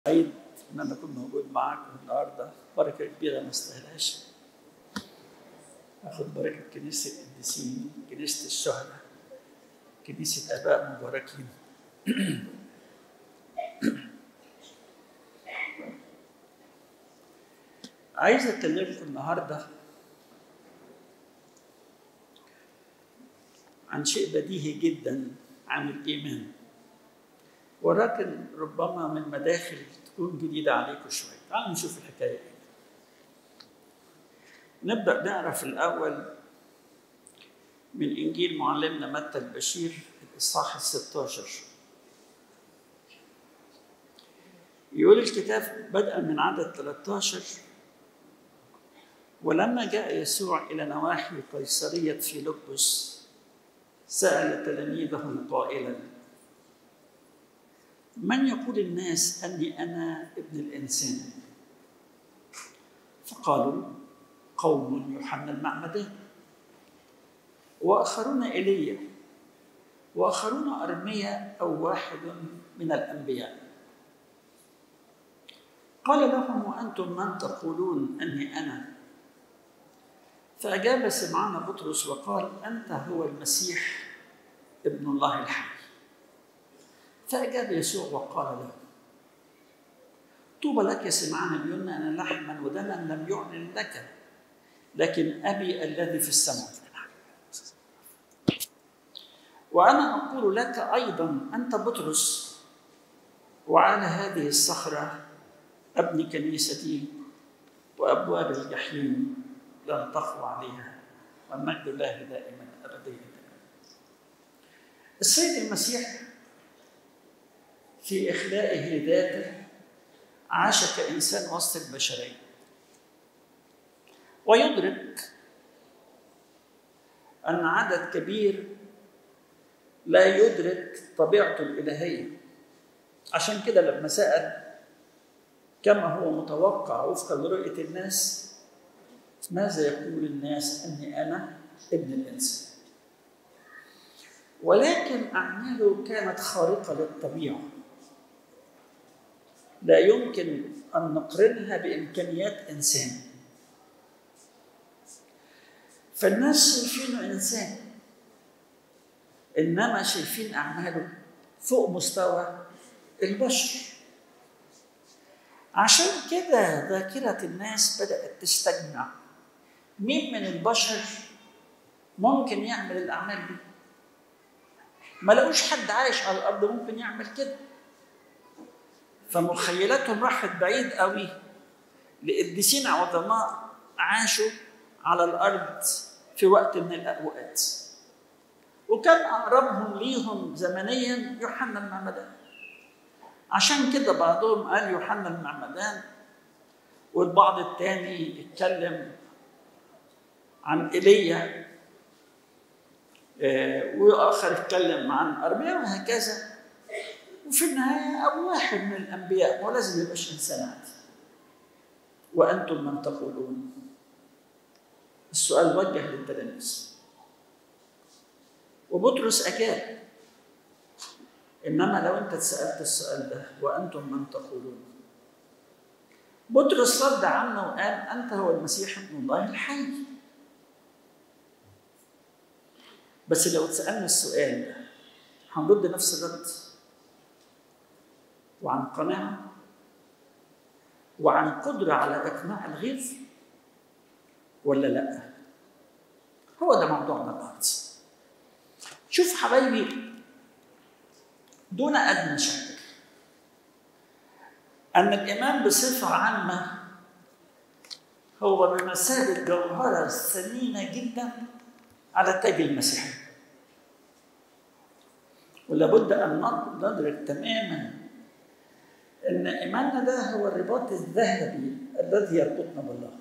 سعيد ان انا اكون موجود معاكم النهارده بركه كبيره ما استاهلهاش اخد بركه كنيسه القديسين كنيسه الشهداء كنيسه اباء مباركين عايز اكلمكم النهارده عن شيء بديهي جدا عن الايمان ولكن ربما من مداخل تكون جديدة عليكم شوية تعالوا نشوف الحكاية ايه نبدأ نعرف الأول من إنجيل معلمنا متى البشير الإصحاح الستاشر يقول الكتاب بدءا من عدد 13 ولما جاء يسوع إلى نواحي قيصرية فيلبس سأل تلاميذه قائلا من يقول الناس اني انا ابن الانسان فقالوا قوم يوحنا المعمدان واخرون ايليا واخرون ارميا او واحد من الانبياء قال لهم وانتم من تقولون اني انا فاجاب سمعان بطرس وقال انت هو المسيح ابن الله الحي فأجاب يسوع وقال له طوبى لك يا سمعان اليمنى أن لحما ودما لم يعلن لك لكن أبي الذي في السماء وأنا أقول لك أيضا أنت بطرس وعلى هذه الصخرة أبني كنيستي وأبواب الجحيم لن تقوى عليها والمجد الله دائما أبديا السيد المسيح في إخلائه ذاته عاش كإنسان وسط البشرية ويدرك أن عدد كبير لا يدرك طبيعته الإلهية عشان كده لما سأل كما هو متوقع وفقا لرؤية الناس ماذا يقول الناس أني أنا ابن الإنسان ولكن أعماله كانت خارقة للطبيعة لا يمكن أن نقرنها بإمكانيات إنسان فالناس شايفينه إنسان إنما شايفين أعماله فوق مستوى البشر عشان كده ذاكرة الناس بدأت تستجمع مين من البشر ممكن يعمل الأعمال دي ما لقوش حد عايش على الأرض ممكن يعمل كده فمخيلتهم راحت بعيد قوي لقديسين عظماء عاشوا على الارض في وقت من الاوقات وكان اقربهم ليهم زمنيا يوحنا المعمدان عشان كده بعضهم قال يوحنا المعمدان والبعض الثاني اتكلم عن ايليا واخر اتكلم عن ارميا وهكذا وفي النهاية أو واحد من الأنبياء هو لازم يبقاش إنسان عادي وأنتم من تقولون السؤال وجه للتلاميذ وبطرس أجاب إنما لو أنت اتسألت السؤال ده وأنتم من تقولون بطرس رد عنه وقال أنت هو المسيح ابن الله الحي بس لو اتسألنا السؤال ده هنرد نفس الرد وعن قناعة وعن قدرة على إقناع الغير ولا لا؟ هو ده موضوعنا النهارده. شوف حبايبي دون أدنى شك أن الإيمان بصفة عامة هو بمثابة جوهرة ثمينة جدا على تاج المسيح ولابد أن ندرك تماما ان ايماننا ده هو الرباط الذهبي الذي يربطنا بالله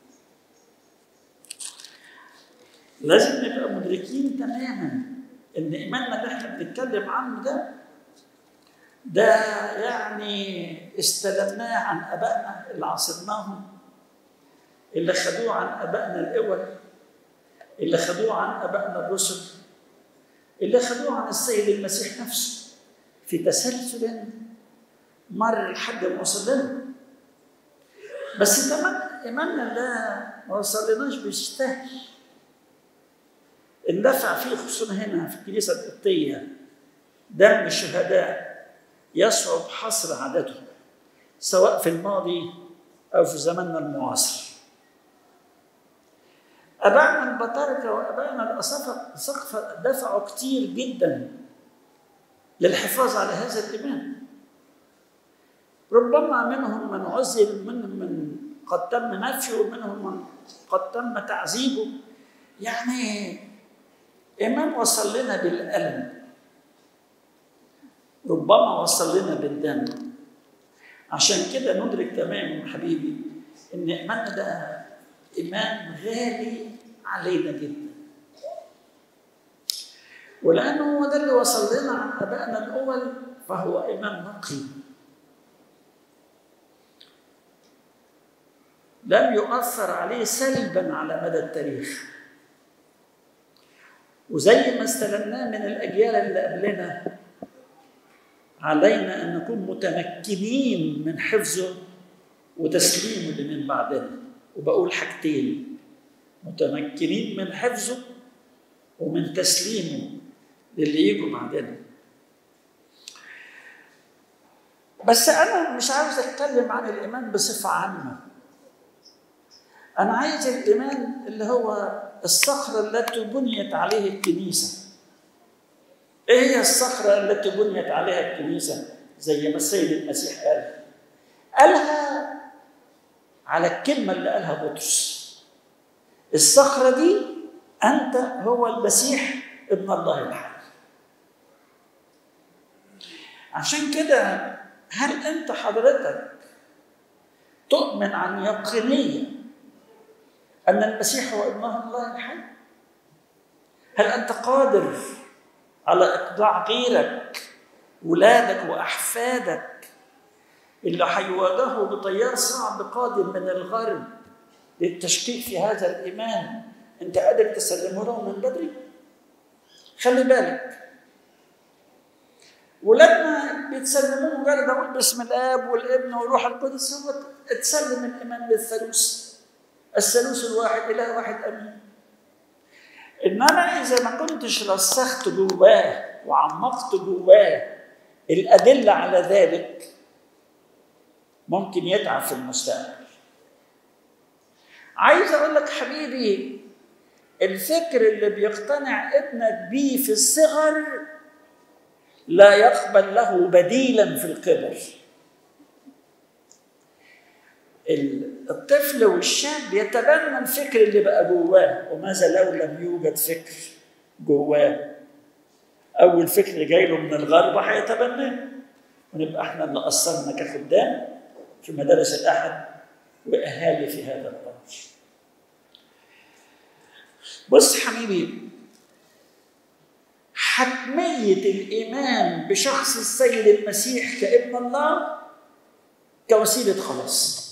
لازم نبقى مدركين تماما ان ايماننا اللي احنا بنتكلم عنه ده ده يعني استلمناه عن ابائنا اللي عاصرناهم اللي خدوه عن ابائنا الاول اللي خدوه عن ابائنا الرسل اللي خدوه عن السيد المسيح نفسه في تسلسل مر لحد ما وصل لنا بس كمان ايماننا ده ما وصلناش بالسهل اندفع فيه خصوصا هنا في الكنيسه القبطيه دم الشهداء يصعب حصر عدده سواء في الماضي او في زماننا المعاصر ابائنا البطاركه وابائنا الاساقفه دفعوا كتير جدا للحفاظ على هذا الايمان ربما منهم من عزل منهم من قد تم نفيه ومنهم من قد تم تعذيبه يعني إيمان وصل لنا بالألم ربما وصل لنا بالدم عشان كده ندرك تماما حبيبي إن إيماننا ده إيمان غالي علينا جدا ولأنه هو ده اللي وصل لنا عن آبائنا الأول فهو إيمان نقي لم يؤثر عليه سلبا على مدى التاريخ وزي ما استلمناه من الاجيال اللي قبلنا علينا ان نكون متمكنين من حفظه وتسليمه لمن بعدنا وبقول حاجتين متمكنين من حفظه ومن تسليمه للي يجوا بعدنا بس انا مش عاوز اتكلم عن الايمان بصفه عامه انا عايز الايمان اللي هو الصخرة التي بنيت عليه الكنيسة إيه هي الصخرة التي بنيت عليها الكنيسة زي ما السيد المسيح قال قالها على الكلمة اللي قالها بطرس الصخرة دي أنت هو المسيح ابن الله الحي عشان كده هل أنت حضرتك تؤمن عن يقينيه أن المسيح هو ابن الله الحي؟ هل أنت قادر على إقناع غيرك ولادك وأحفادك اللي هيواجهوا بتيار صعب قادم من الغرب للتشكيك في هذا الإيمان أنت قادر تسلمه لهم من بدري؟ خلي بالك ولادنا بيتسلموه مجرد اقول باسم الاب والابن والروح القدس هو اتسلم الايمان بالثالوث الثالوث الواحد اله واحد امين انما اذا ما كنتش رسخت جواه وعمقت جواه الادله على ذلك ممكن يتعب في المستقبل عايز اقول لك حبيبي الفكر اللي بيقتنع ابنك بيه في الصغر لا يقبل له بديلا في الكبر الطفل والشاب يتبنى الفكر اللي بقى جواه وماذا لو لم يوجد فكر جواه اول فكر جاي له من الغرب هيتبناه ونبقى احنا اللي قصرنا كخدام في مدارس الاحد واهالي في هذا الامر بص حبيبي حتميه الايمان بشخص السيد المسيح كابن الله كوسيله خلاص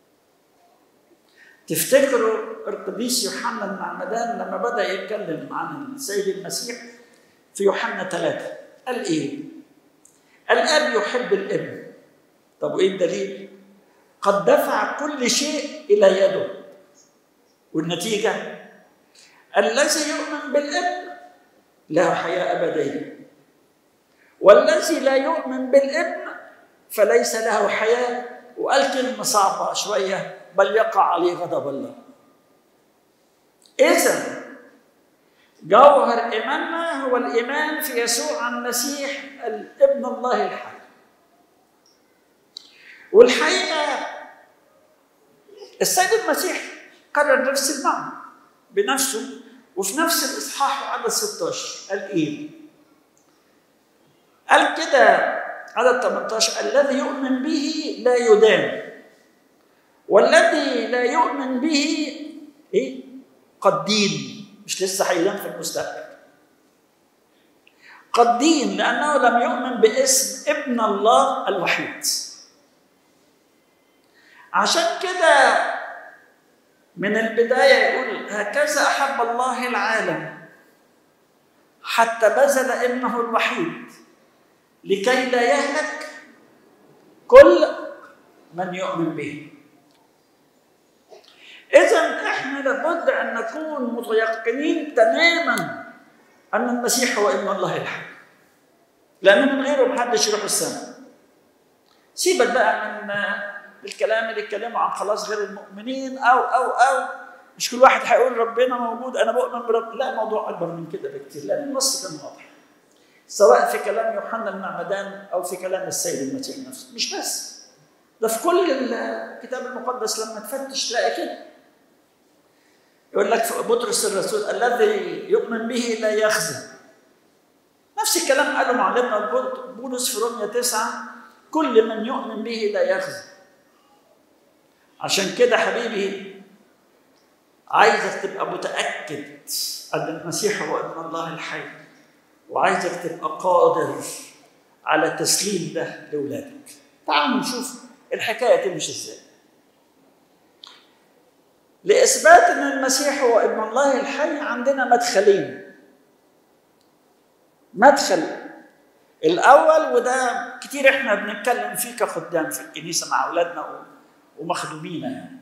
تفتكروا القديس يوحنا المعمدان لما بدا يتكلم عن السيد المسيح في يوحنا ثلاثة قال ايه؟ الاب يحب الابن طب وايه الدليل؟ قد دفع كل شيء الى يده والنتيجه الذي يؤمن بالابن له حياه ابديه والذي لا يؤمن بالابن فليس له حياه وقال كلمه صعبه شويه بل يقع عليه غضب الله اذا جوهر ايماننا هو الايمان في يسوع المسيح ابن الله الحي والحقيقه السيد المسيح قرر نفس المعنى بنفسه وفي نفس الاصحاح عدد 16 قال ايه؟ قال كده عدد 18 الذي يؤمن به لا يدان والذي لا يؤمن به ايه؟ قد دين مش لسه هيدان في المستقبل قد دين لانه لم يؤمن باسم ابن الله الوحيد عشان كده من البدايه يقول هكذا احب الله العالم حتى بذل ابنه الوحيد لكي لا يهلك كل من يؤمن به إذا إحنا لابد أن نكون متيقنين تماما أن المسيح هو ابن الله الحي لأن من غيره محدش يروح السماء سيبك بقى من الكلام اللي اتكلموا عن خلاص غير المؤمنين أو أو أو مش كل واحد هيقول ربنا موجود أنا بؤمن برب لا الموضوع أكبر من كده بكتير لأن النص كان واضح سواء في كلام يوحنا المعمدان أو في كلام السيد المسيح نفسه مش بس ده في كل الكتاب المقدس لما تفتش تلاقي كده يقول لك بطرس الرسول الذي يؤمن به لا يخزى نفس الكلام قاله معلمنا بولس في رومية تسعة كل من يؤمن به لا يخزى عشان كده حبيبي عايزك تبقى متأكد أن المسيح هو ابن الله الحي وعايزك تبقى قادر على تسليم ده لأولادك تعالوا نشوف الحكاية تمشي ازاي لإثبات أن المسيح هو ابن الله الحي عندنا مدخلين مدخل الأول وده كتير إحنا بنتكلم فيه كخدام في الكنيسة مع أولادنا ومخدومينا يعني.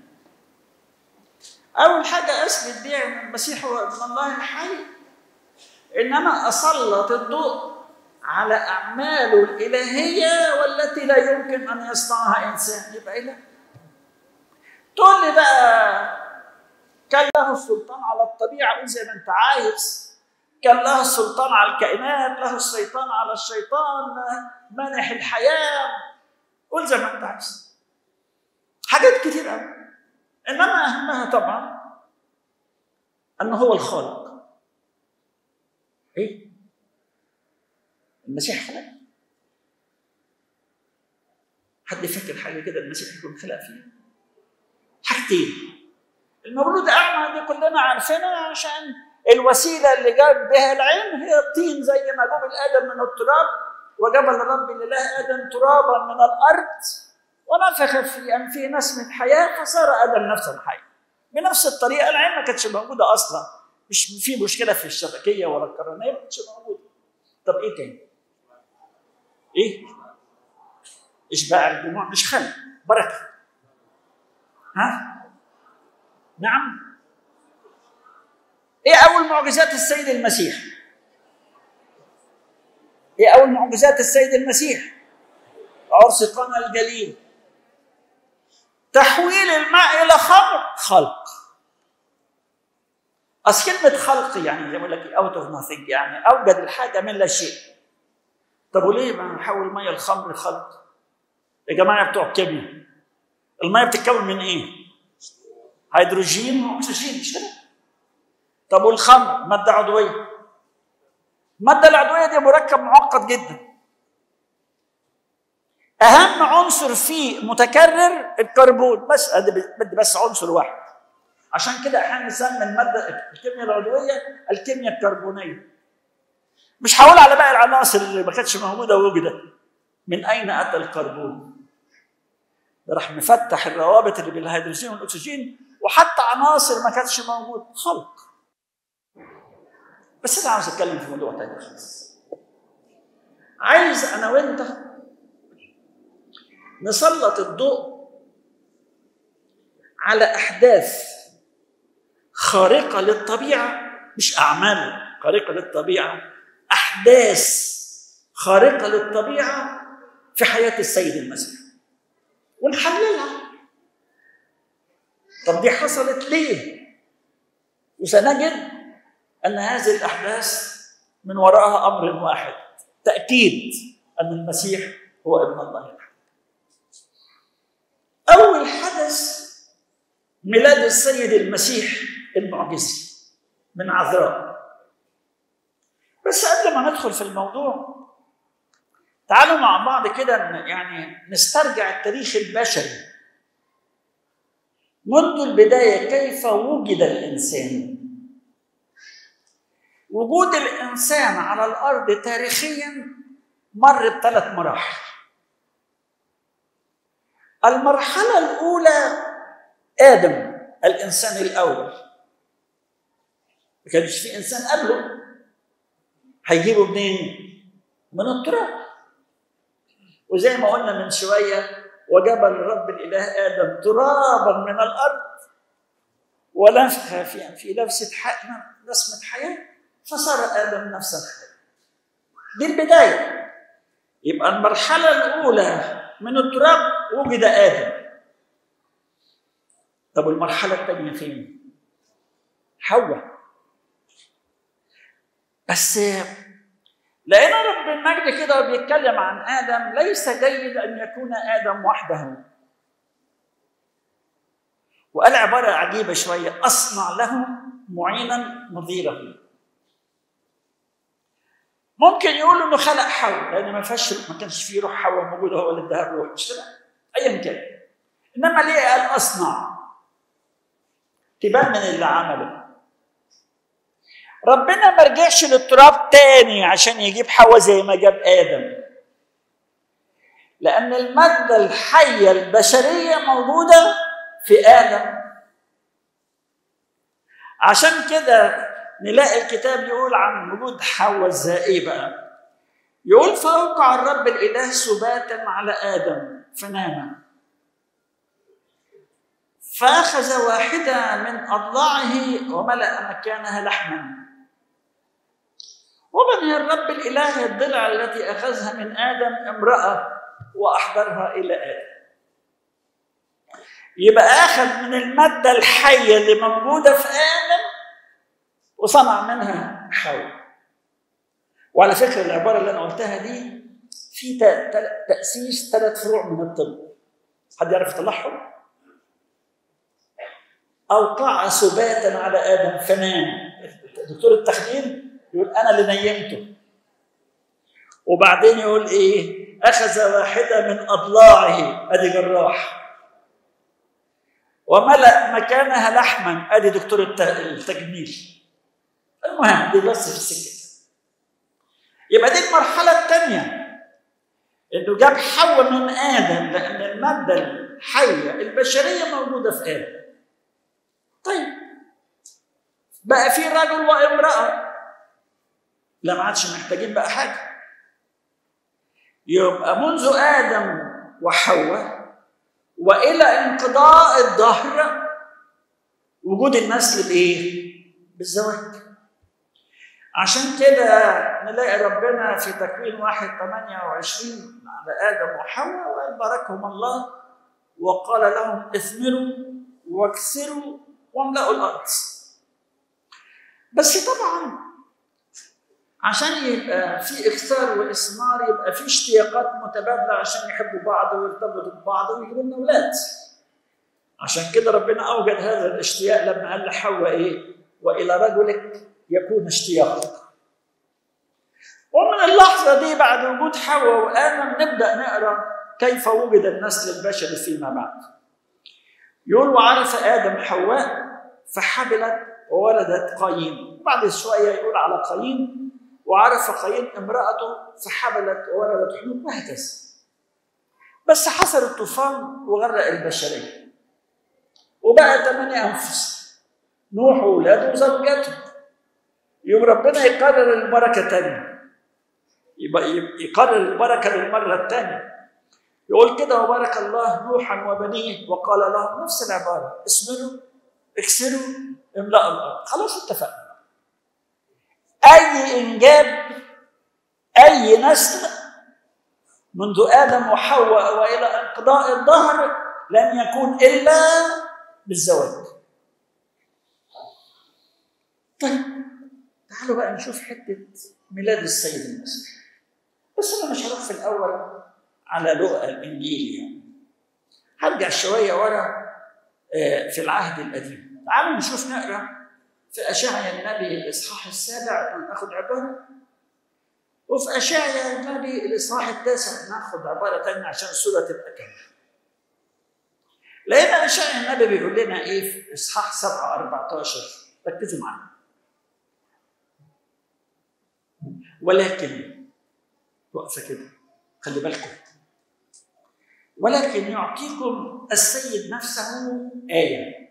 أول حاجة أثبت بيها أن المسيح هو ابن الله الحي إن أنا أسلط الضوء على أعماله الإلهية والتي لا يمكن أن يصنعها إنسان يبقى إله تقول لي بقى كان له السلطان على الطبيعة قول زي ما أنت عايز كان له السلطان على الكائنات له السيطان على الشيطان مانح الحياة قول زي ما أنت عايز حاجات كتير قوي إنما أهمها طبعا أنه هو الخالق إيه؟ المسيح خلق حد يفكر حاجه كده المسيح يكون خلق فيها حاجتين المولود اعمى دي كلنا عارفينها عشان الوسيله اللي جاب بها العلم هي الطين زي ما جاب الادم من التراب وجبل الرب الاله ادم ترابا من الارض ونفخ في انفه نسمه حياه فصار ادم نفسا حيا بنفس الطريقه العلم ما كانتش موجوده اصلا مش في مشكله في الشبكيه ولا القرنيه ما كانتش موجوده طب ايه تاني؟ ايه؟ اشباع الجموع مش خلق بركه ها؟ نعم ايه اول معجزات السيد المسيح؟ ايه اول معجزات السيد المسيح؟ عرس قنا الجليل تحويل الماء الى خمر خلق اصل كلمه خلق يعني زي ما بقول لك اوت اوف ناثينج يعني اوجد الحاجه من لا شيء طب وليه ما نحول ميه الخمر خلق يا جماعه بتوع الكيمياء الميه بتتكون من ايه هيدروجين واكسجين مش كده طب والخمر ماده عضويه الماده العضويه دي مركب معقد جدا اهم عنصر فيه متكرر الكربون بس بدي بس عنصر واحد عشان كده احيانا نسمي الماده الكيمياء العضويه الكيمياء الكربونيه مش هقول على باقي العناصر اللي ما كانتش موجوده وجدت من اين اتى الكربون ده راح مفتح الروابط اللي بين الهيدروجين والاكسجين وحتى عناصر ما كانتش موجوده خلق بس انا عاوز اتكلم في موضوع تاني خالص عايز انا وانت نسلط الضوء على احداث خارقه للطبيعه مش اعمال خارقه للطبيعه احداث خارقه للطبيعه في حياه السيد المسيح ونحللها طب دي حصلت ليه وسنجد ان هذه الاحداث من وراءها امر واحد تاكيد ان المسيح هو ابن الله اول حدث ميلاد السيد المسيح المعجزي من عذراء بس قبل ما ندخل في الموضوع تعالوا مع بعض كده يعني نسترجع التاريخ البشري منذ البدايه كيف وجد الانسان وجود الانسان على الارض تاريخيا مر بثلاث مراحل المرحله الاولى ادم الانسان الاول ما كانش في انسان قبله هيجيبه منين من التراب وزي ما قلنا من شويه وجبل الرب الاله ادم ترابا من الارض ونفخ في في نفسه حق نسمه حياه فصار ادم نفسا حياه دي البدايه يبقى المرحله الاولى من التراب وجد ادم طب المرحله الثانيه فين حواء بس لقينا رب المجد كده بيتكلم عن ادم ليس جيد ان يكون ادم وحده وقال عباره عجيبه شويه اصنع له معينا نظيره ممكن يقول انه خلق حواء لان ما فيش ما كانش فيه روح حواء موجوده هو اللي اداها الروح مش كده؟ ايا كان انما ليه قال اصنع؟ تبان من اللي عمله ربنا ما رجعش للتراب تاني عشان يجيب حواء زي ما جاب ادم لان الماده الحيه البشريه موجوده في ادم عشان كده نلاقي الكتاب يقول عن وجود حواء ازاي بقى يقول فوقع الرب الاله سباتا على ادم فنام فاخذ واحده من اضلاعه وملا مكانها لحما وبني الرب الاله الضلع التي اخذها من ادم امراه واحضرها الى ادم يبقى اخذ من الماده الحيه اللي موجوده في ادم وصنع منها حواء وعلى فكره العباره اللي انا قلتها دي في تاسيس ثلاث فروع من الطب حد يعرف يطلعهم اوقع سباتا على ادم فنام دكتور التخدير يقول انا اللي نيمته وبعدين يقول ايه اخذ واحده من اضلاعه ادي جراح وملا مكانها لحما ادي دكتور التجميل المهم دي بس في السكه يبقى دي المرحله الثانيه انه جاب حواء من ادم لان الماده الحيه البشريه موجوده في ادم طيب بقى في رجل وامراه لا ما عادش محتاجين بقى حاجه يبقى منذ ادم وحواء والى انقضاء الدهر وجود النسل بايه؟ بالزواج عشان كده نلاقي ربنا في تكوين واحد 28 على ادم وحواء وقال باركهم الله وقال لهم اثمروا واكثروا واملأوا الارض بس طبعا عشان يبقى في اكثار واثمار يبقى في اشتياقات متبادله عشان يحبوا بعض ويرتبطوا ببعض ويجيبوا لنا اولاد عشان كده ربنا اوجد هذا الاشتياق لما قال لحواء ايه والى رجلك يكون اشتياقك ومن اللحظه دي بعد وجود حواء وادم نبدا نقرا كيف وجد النسل البشري فيما بعد يقول وعرف ادم حواء فحبلت وولدت قايين بعد شويه يقول على قايين وعرف قايين امرأته فحبلت وولدت حنوك وهكذا بس حصل الطوفان وغرق البشرية وبقى ثمانية أنفس نوح وولاده وزوجاته يوم ربنا يقرر البركة تانية يبقى يقرر البركة للمرة الثانية يقول كده وبارك الله نوحا وبنيه وقال لهم نفس العبارة اسمروا اكسروا املأوا الأرض خلاص اتفقنا أي إنجاب أي نسل منذ آدم وحواء وإلى انقضاء الظهر لن يكون إلا بالزواج. طيب تعالوا بقى نشوف حتة ميلاد السيد المسيح. بس أنا مش هروح في الأول على لقى الإنجيل يعني. هرجع شوية ورا في العهد القديم. تعالوا نشوف نقرأ في أشعيا النبي الإصحاح السابع ناخد عبارة وفي أشعيا النبي الإصحاح التاسع ناخد عبارة تانية عشان الصورة تبقى كاملة. لقينا أشعيا النبي بيقول لنا إيه في إصحاح 7 14 ركزوا معايا. ولكن وقفة كده خلي بالكم ولكن يعطيكم السيد نفسه آية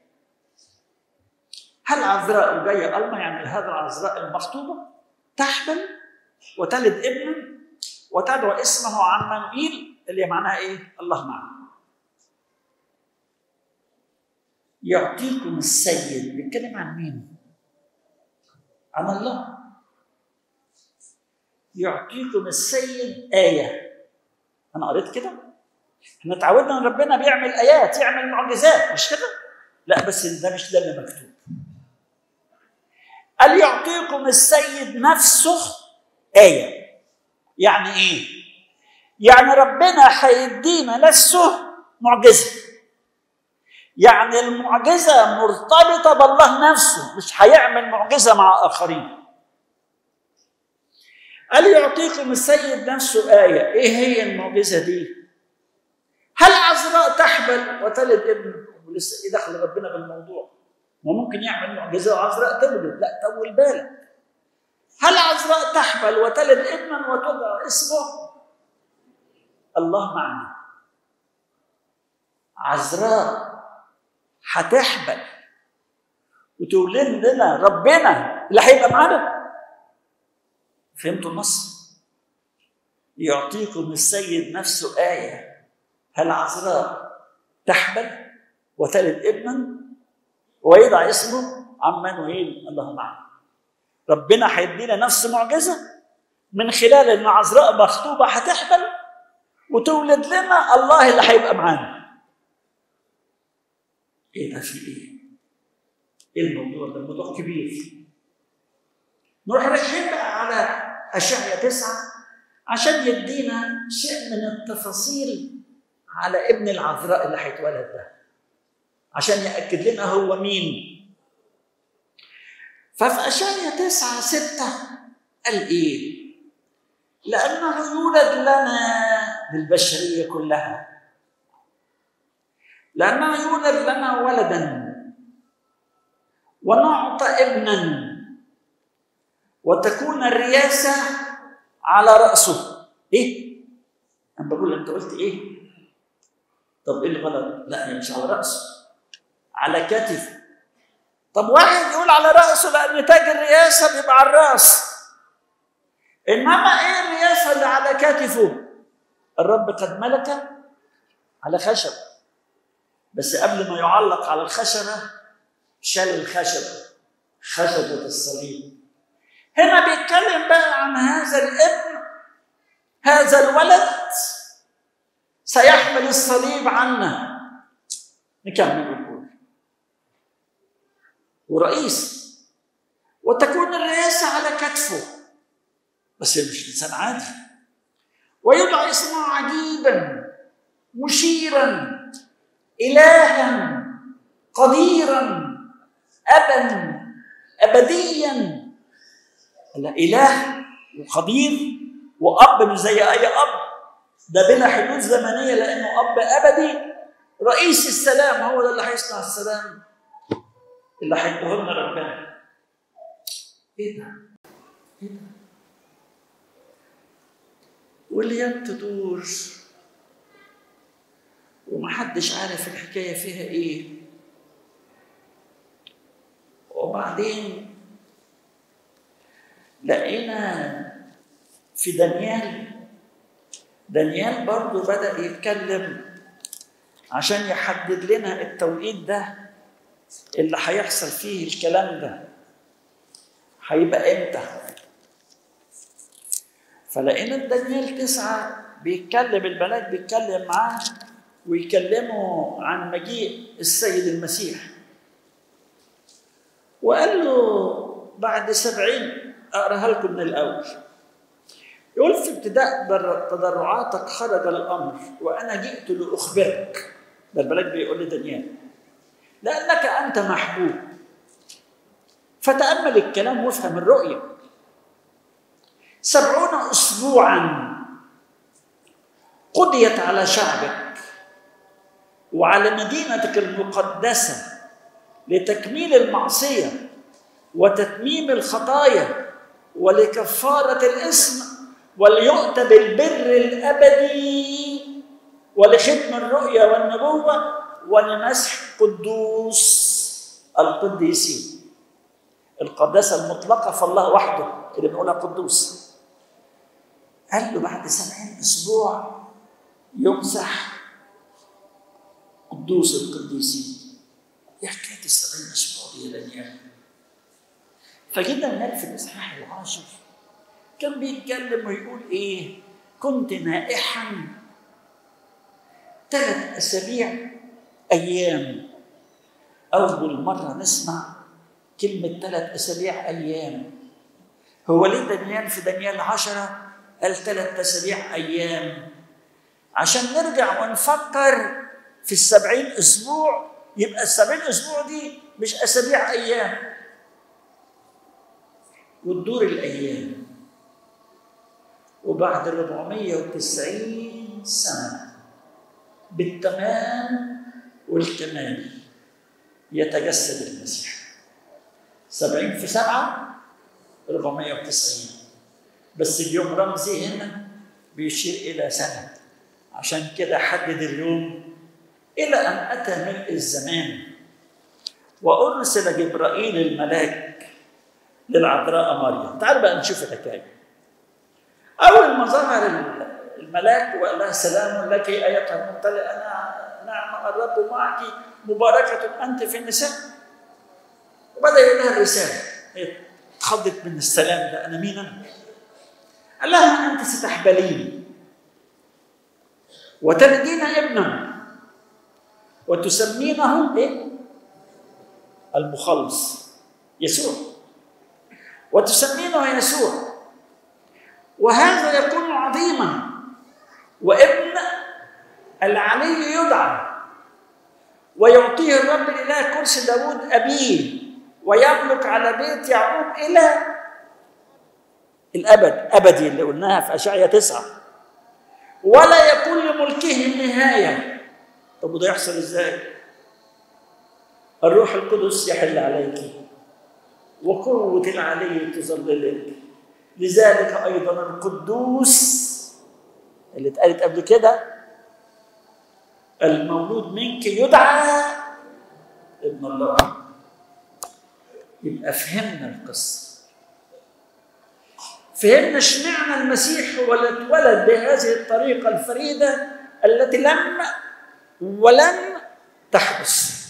هل عذراء جاية الله يعني هذا العذراء المخطوبة تحمل وتلد ابنا وتدعو اسمه عمانوئيل اللي معناها ايه الله معنا يعطيكم السيد بيتكلم عن مين عن الله يعطيكم السيد آية أنا قريت كده احنا اتعودنا ان ربنا بيعمل ايات يعمل معجزات مش كده لا بس ده مش ده اللي مكتوب قال يعطيكم السيد نفسه آية يعني ايه يعني ربنا هيدينا نفسه معجزة يعني المعجزة مرتبطة بالله نفسه مش هيعمل معجزة مع آخرين قال يعطيكم السيد نفسه آية إيه هي المعجزة دي؟ هل عذراء تحبل وتلد ابن ولسه ايه دخل ربنا بالموضوع ما ممكن يعمل معجزه وعذراء تولد لا طول بالك هل عذراء تحبل وتلد ابنا وتدعى اسمه الله معنا عذراء هتحبل وتولد لنا ربنا اللي هيبقى معانا فهمتوا النص يعطيكم السيد نفسه ايه هل عذراء تحبل وتلد ابنا ويدعى اسمه عمانوئيل الله معنا ربنا هيدينا نفس معجزه من خلال ان عذراء مخطوبه هتحبل وتولد لنا الله اللي هيبقى معانا ايه ده في ايه؟ ايه الموضوع ده؟ الموضوع كبير نروح رايحين بقى على اشعيا تسعه عشان يدينا شيء من التفاصيل على ابن العذراء اللي هيتولد ده عشان يأكد لنا هو مين ففي أشعيا تسعة ستة قال إيه؟ لأنه يولد لنا للبشرية كلها لأنه يولد لنا ولدا ونعطى ابنا وتكون الرياسة على رأسه إيه؟ أنا بقول أنت قلت إيه؟ طب ايه الغلط؟ لا هي مش على راسه على كتفه طب واحد يقول على راسه لان تاج الرئاسه بيبقى على الراس انما ايه الرئاسه اللي على كتفه؟ الرب قد ملك على خشب بس قبل ما يعلق على الخشبه شال الخشبه خشبه الصليب هنا بيتكلم بقى عن هذا الابن هذا الولد سيحمل الصليب عنا نكمل نقول ورئيس وتكون الرئاسة على كتفه بس مش إنسان عادي ويدعى اسمه عجيبا مشيرا إلها قديرا أبا أبديا لا إله وقدير وأب مش زي أي أب ده بلا حدود زمنية لأنه أب أبدي رئيس السلام هو ده اللي هيصنع السلام اللي هيديه لنا ربنا إيه ده؟ إيه ده؟ والأيام تدور ومحدش عارف الحكاية فيها إيه وبعدين لقينا في دانيال دانيال برضو بدأ يتكلم عشان يحدد لنا التوقيت ده اللي هيحصل فيه الكلام ده هيبقى امتى فلقينا دانيال تسعة بيتكلم الملاك بيتكلم معاه ويكلمه عن مجيء السيد المسيح وقال له بعد سبعين أقرأها لكم من الأول يقول في ابتداء تضرعاتك خرج الأمر وأنا جئت لأخبرك ده الملاك بيقول لدانيال لأنك أنت محبوب فتأمل الكلام وافهم الرؤية سبعون أسبوعا قضيت على شعبك وعلى مدينتك المقدسة لتكميل المعصية وتتميم الخطايا ولكفارة الإثم وليؤتى بالبر الأبدي ولختم الرؤيا والنبوة ولمسح قدوس القديسين القداسة المطلقة فالله وحده اللي بنقولها قدوس قال له بعد سبعين أسبوع يمسح قدوس القديسين ايه حكايه السبعين اسبوع دي يا دانيال فجينا هناك في الاصحاح العاشر كان بيتكلم ويقول ايه كنت نائحا ثلاث اسابيع ايام اول مره نسمع كلمه ثلاث اسابيع ايام هو ليه دانيال في دانيال عشرة قال ثلاث اسابيع ايام عشان نرجع ونفكر في السبعين اسبوع يبقى السبعين اسبوع دي مش اسابيع ايام وتدور الايام وبعد 490 سنه بالتمام والكمال يتجسد المسيح سبعين في سبعة 490 بس اليوم رمزي هنا بيشير إلى سنة عشان كده حدد اليوم إلى أن أتى ملء الزمان وأرسل جبرائيل الملاك للعذراء مريم تعال بقى نشوف الحكاية أول ما ظهر الملاك وقال لها سلام لك أيتها الممتلئة نعم الرب معك مباركة أنت في النساء وبدأ يقول لها الرسالة هي اتخضت من السلام ده أنا مين أنا؟ قال لها أنت ستحبلين وتلدين ابنا وتسمينه ايه؟ المخلص يسوع وتسمينه يسوع وهذا يكون عظيما وابن العلي يدعى ويعطيه الرب الاله كرسي داود ابيه ويملك على بيت يعقوب الى الابد ابدي اللي قلناها في اشعياء تسعه ولا يكون لملكه نهايه طب وده يحصل ازاي؟ الروح القدس يحل عليك وقوة العلي تظللك لذلك أيضا القدوس اللي اتقالت قبل كده المولود منك يدعى ابن الله يبقى فهمنا القصة فهمنا اشمعنى المسيح هو اللي اتولد بهذه الطريقة الفريدة التي لم ولن تحدث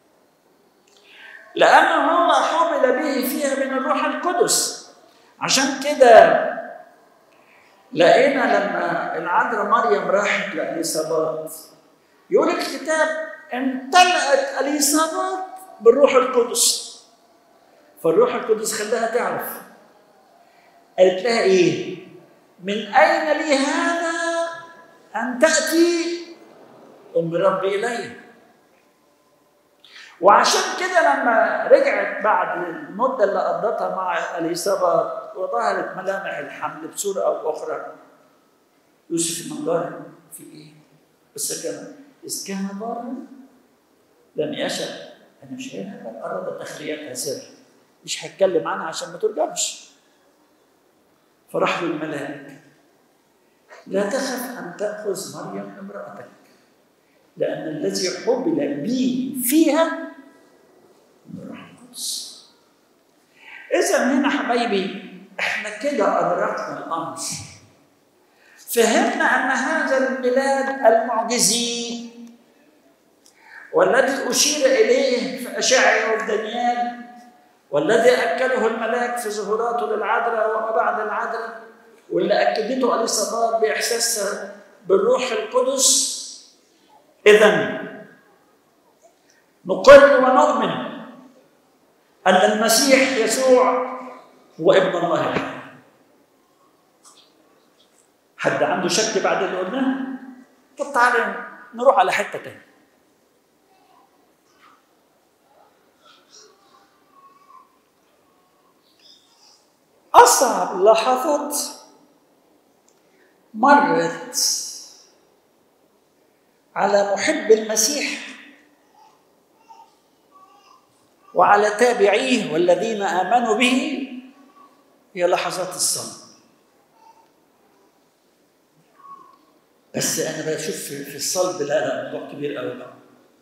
لأنه هو حمل به فيها من الروح القدس عشان كده لقينا لما العذراء مريم راحت لإليصابات يقول الكتاب امتلأت إليصابات بالروح القدس فالروح القدس خلاها تعرف قالت لها ايه من اين لي هذا ان تاتي ام ربي الي وعشان كده لما رجعت بعد المده اللي قضتها مع اليصابات وظهرت ملامح الحمل بصوره او اخرى يوسف المنظر في ايه؟ بس كان اذ كان ضارا لم يشأ انا مش قايلها بل اراد تخليتها سر مش هتكلم عنها عشان ما ترجمش فراح له الملاك لا تخف ان تاخذ مريم امراتك لان الذي حبل بي فيها من الروح القدس اذا هنا حبايبي احنا كده ادركنا الامر فهمنا ان هذا الميلاد المعجزي والذي اشير اليه في اشعيا وفي دانيال والذي اكله الملاك في ظهوراته للعذراء وما بعد العذراء واللي اكدته اليصابات باحساسها بالروح القدس اذا نقر ونؤمن ان المسيح يسوع هو ابن الله الحي حد عنده شك بعد اللي قلناه طب تعالى نروح على حته تانية أصعب لحظات مرت على محب المسيح وعلى تابعيه والذين آمنوا به هي لحظات الصلاة بس أنا بشوف في الصلب لا لا موضوع كبير قوي بقى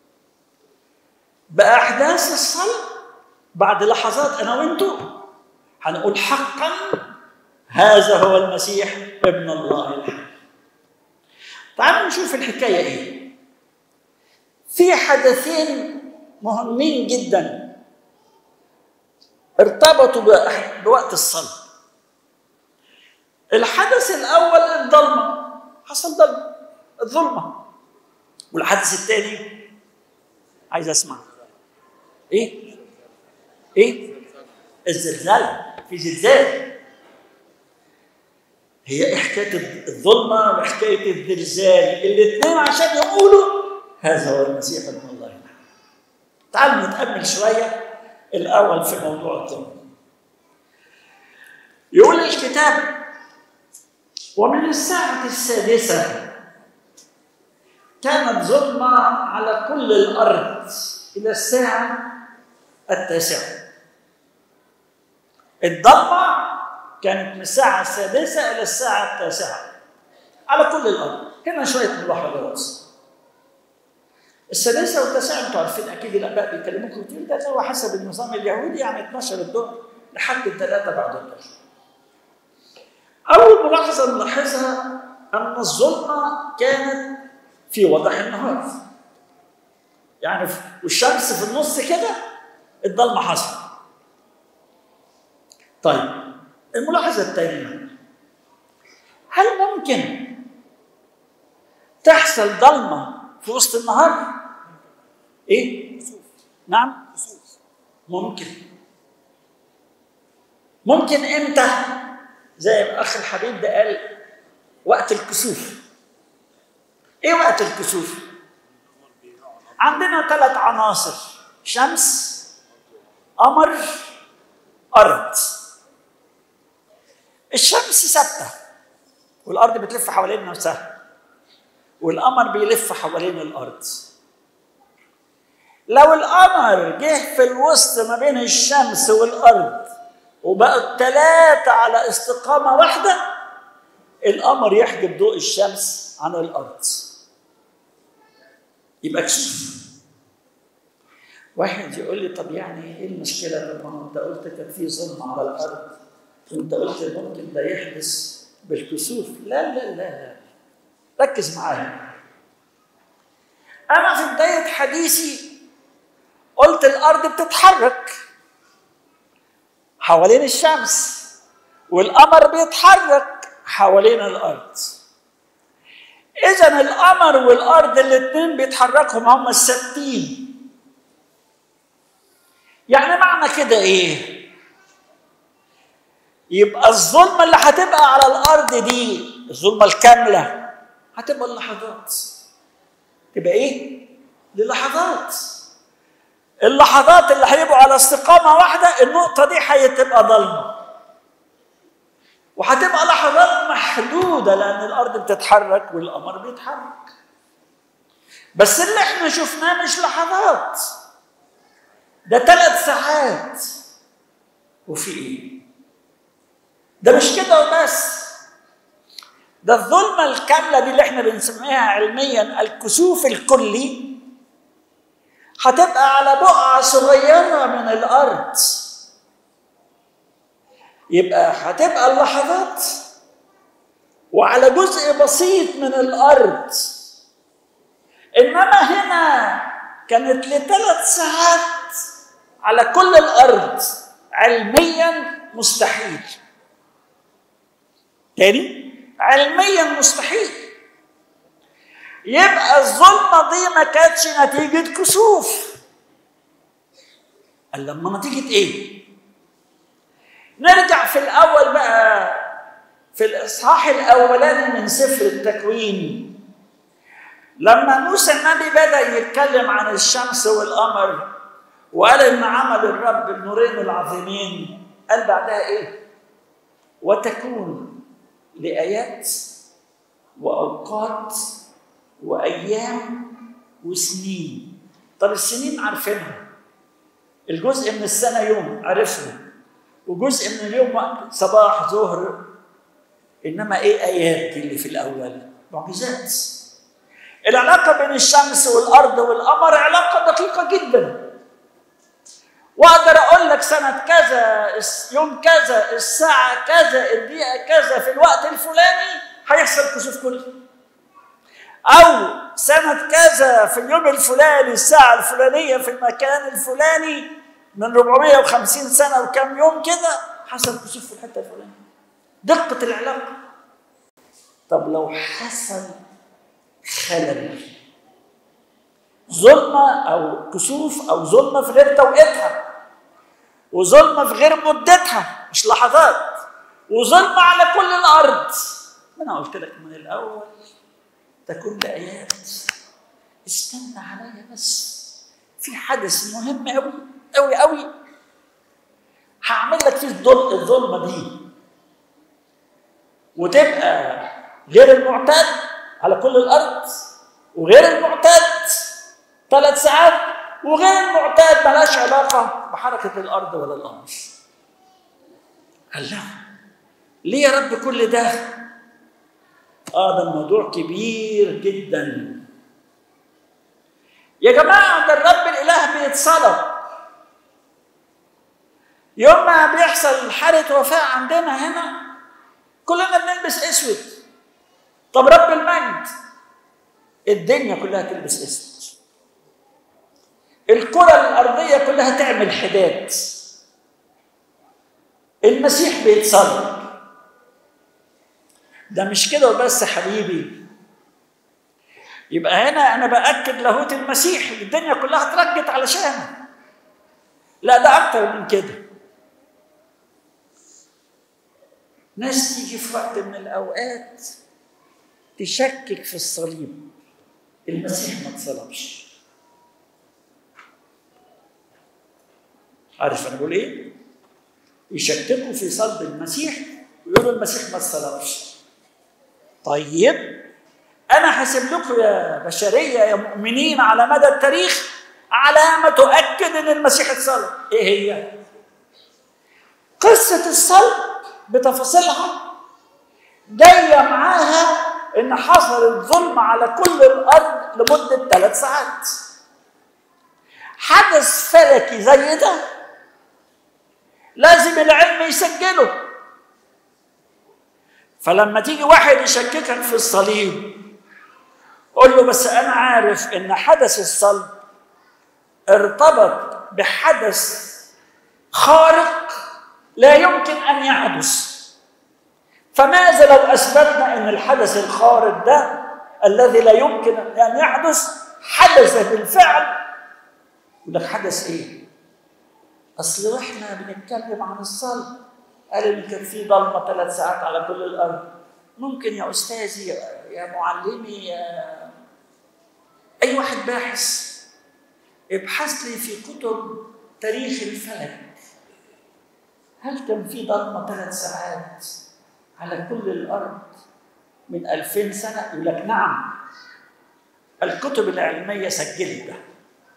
بأحداث الصلب بعد لحظات أنا وأنتوا هنقول حقا هذا هو المسيح ابن الله الحي تعالوا نشوف الحكايه ايه في حدثين مهمين جدا ارتبطوا بأح- بوقت الصلاه الحدث الاول الضلمه حصل ضلمه الظلمه والحدث الثاني عايز اسمع ايه ايه الزلزال في زلزال هي ايه حكايه الظلمه وحكايه الزلزال الاثنين عشان يقولوا هذا هو المسيح ابن الله الحي. تعالوا نتامل شويه الاول في موضوع الظلمه يقول الكتاب ومن الساعه السادسه كانت ظلمه على كل الارض الى الساعه التاسعه الضلمه كانت من الساعة السادسة إلى الساعة التاسعة على كل الأرض هنا شوية ملاحظات السادسة والتاسعة أنتوا عارفين أكيد الآباء بيكلموكم كتير ده اللي هو حسب النظام اليهودي يعني 12 الظهر لحد الثلاثة بعد الظهر أول ملاحظة نلاحظها أن الظلمة كانت في وضح النهار يعني في- والشمس في النص كده الضلمة حصل طيب الملاحظة الثانية هل ممكن تحصل ضلمة في وسط النهار؟ إيه؟ نعم؟ ممكن ممكن إمتى؟ زي ما الأخ الحبيب ده قال وقت الكسوف إيه وقت الكسوف؟ عندنا ثلاث عناصر شمس قمر أرض الشمس ثابته والارض بتلف حوالين نفسها والقمر بيلف حوالين الارض لو القمر جه في الوسط ما بين الشمس والارض وبقوا الثلاثه على استقامه واحده القمر يحجب ضوء الشمس عن الارض يبقى كسوف واحد يقول لي طب يعني ايه المشكله طب ما هو انت قلت كان في ظلم على الارض وانت قلت ممكن ده يحدث بالكسوف لا لا لا لا ركز معايا انا في بدايه حديثي قلت الارض بتتحرك حوالين الشمس والقمر بيتحرك حوالين الارض اذا القمر والارض الاثنين بيتحركوا هم الثابتين يعني معنى كده ايه يبقى الظلمه اللي هتبقى على الارض دي الظلمه الكامله هتبقى اللحظات تبقى ايه للحظات اللحظات اللي هيبقوا على استقامه واحده النقطه دي هتبقى ضلمه وهتبقى لحظات محدوده لان الارض بتتحرك والقمر بيتحرك بس اللي احنا شفناه مش لحظات ده ثلاث ساعات وفي ايه ده مش كده وبس ده الظلمة الكاملة دي اللي احنا بنسميها علميا الكسوف الكلي هتبقى على بقعة صغيرة من الأرض يبقى هتبقى اللحظات وعلى جزء بسيط من الأرض إنما هنا كانت لثلاث ساعات على كل الأرض علميا مستحيل تاني علميا مستحيل يبقى الظلمة دي ما كانتش نتيجة كسوف قال لما نتيجة ايه نرجع في الأول بقى في الإصحاح الأولاني من سفر التكوين لما موسى النبي بدأ يتكلم عن الشمس والقمر وقال إن عمل الرب النورين العظيمين قال بعدها إيه؟ وتكون لآيات وأوقات وأيام وسنين طب السنين عارفينها الجزء من السنة يوم عرفنا وجزء من اليوم وقت صباح ظهر إنما إيه آيات دي اللي في الأول معجزات العلاقة بين الشمس والأرض والقمر علاقة دقيقة جدا واقدر اقول لك سنه كذا يوم كذا الساعه كذا الدقيقه كذا في الوقت الفلاني هيحصل كسوف كلي أو سنة كذا في اليوم الفلاني الساعة الفلانية في المكان الفلاني من 450 سنة وكم يوم كده حصل كسوف في الحتة الفلانية دقة العلاقة طب لو حصل خلل ظلمة أو كسوف أو ظلمة في غير توقيتها وظلمة في غير مدتها مش لحظات وظلمة على كل الأرض أنا قلت لك من الأول ده كل آيات استنى عليا بس في حدث مهم أوي أوي أوي هعمل لك فيه الظلمة دي وتبقى غير المعتاد على كل الأرض وغير المعتاد ثلاث ساعات وغير المعتاد ملهاش علاقة بحركة الأرض ولا القمر قال لا ليه يا رب كل ده؟ اه ده الموضوع كبير جدا يا جماعة ده الرب الإله بيتصلب يوم ما بيحصل حالة وفاة عندنا هنا كلنا بنلبس اسود طب رب المجد الدنيا كلها تلبس اسود الكرة الأرضية كلها تعمل حداد المسيح بيتصلب ده مش كده وبس حبيبي يبقى هنا أنا بأكد لاهوت المسيح الدنيا كلها اترجت علشانه لا ده أكتر من كده ناس تيجي في وقت من الأوقات تشكك في الصليب المسيح ما اتصلبش عارف انا بقول ايه؟ يشككوا في صلب المسيح ويقولوا المسيح ما اتصلبش. طيب انا هسيب لكم يا بشريه يا مؤمنين على مدى التاريخ علامه تؤكد ان المسيح اتصلب، ايه هي؟ قصه الصلب بتفاصيلها جايه معاها ان حصلت ظلم على كل الارض لمده ثلاث ساعات. حدث فلكي زي ده لازم العلم يسجله فلما تيجي واحد يشككك في الصليب قول له بس انا عارف ان حدث الصلب ارتبط بحدث خارق لا يمكن ان يحدث فماذا لو اثبتنا ان الحدث الخارق ده الذي لا يمكن ان يحدث حدث بالفعل يقول لك حدث ايه؟ اصل واحنا بنتكلم عن الصلب قال ان كان في ضلمه ثلاث ساعات على كل الارض ممكن يا استاذي يا معلمي يا اي واحد باحث ابحث لي في كتب تاريخ الفلك هل كان في ضلمه ثلاث ساعات على كل الارض من ألفين سنه يقول لك نعم الكتب العلميه سجلت ده